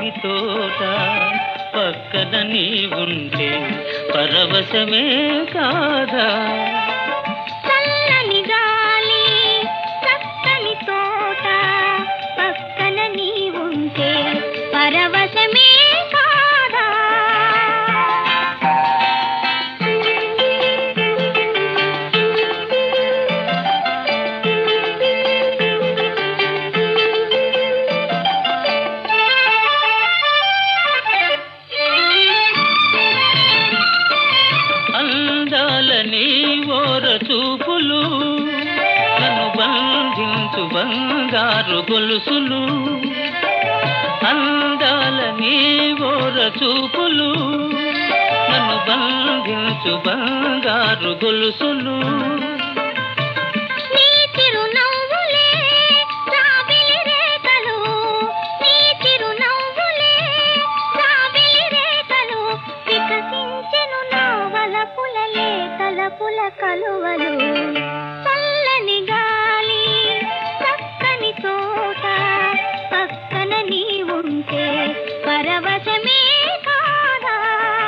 చక్కని తోట పక్కన నీ ఉంటే పరవశమే కాదా చల్లని గాలి చక్కని తోట పక్కన నీ ఉంటే పరవశమే కాదా అందాలని ఓర చూపులు నన్ను బంధించు బంగారు గొలుసులు అందాలని ఓర చూపులు నన్ను బంధించు బంగారు గొలుసులు నీ చిరునవ్వులే జాబిలి రేఖలు నీ చిరునవ్వులే జాబిలి రేఖలు వికసించెను నవలపుల లేతలపుల కలువలు చల్లని గాలి చక్కని తోట పక్కన నీ ఉంటే పరవశమే కాదా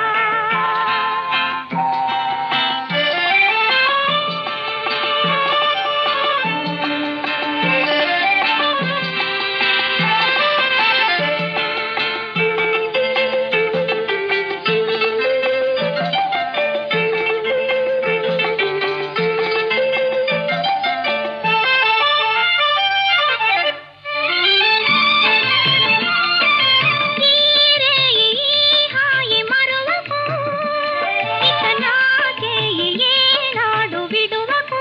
తీరే ఈ హాయి మరువకు ఇక నాకే ఏనాడు విడువకు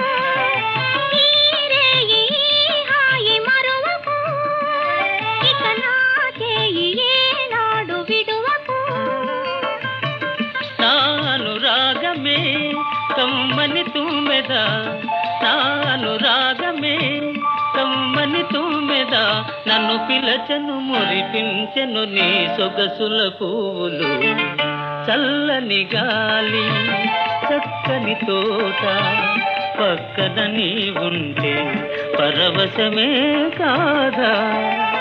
తీరే ఈ హాయి మరువకు ఇక నాకే ఏనాడు విడువకు నాను రాగమే కమ్మని తుమ్మెద నాను రాగమే కమ్మని తుమ్మెద నన్ను పిలచను మురిపించెను నీ సొగసుల పువ్వులు చల్లని గాలి చక్కని తోట పక్కన నీ ఉంటే పరవశమే కాదా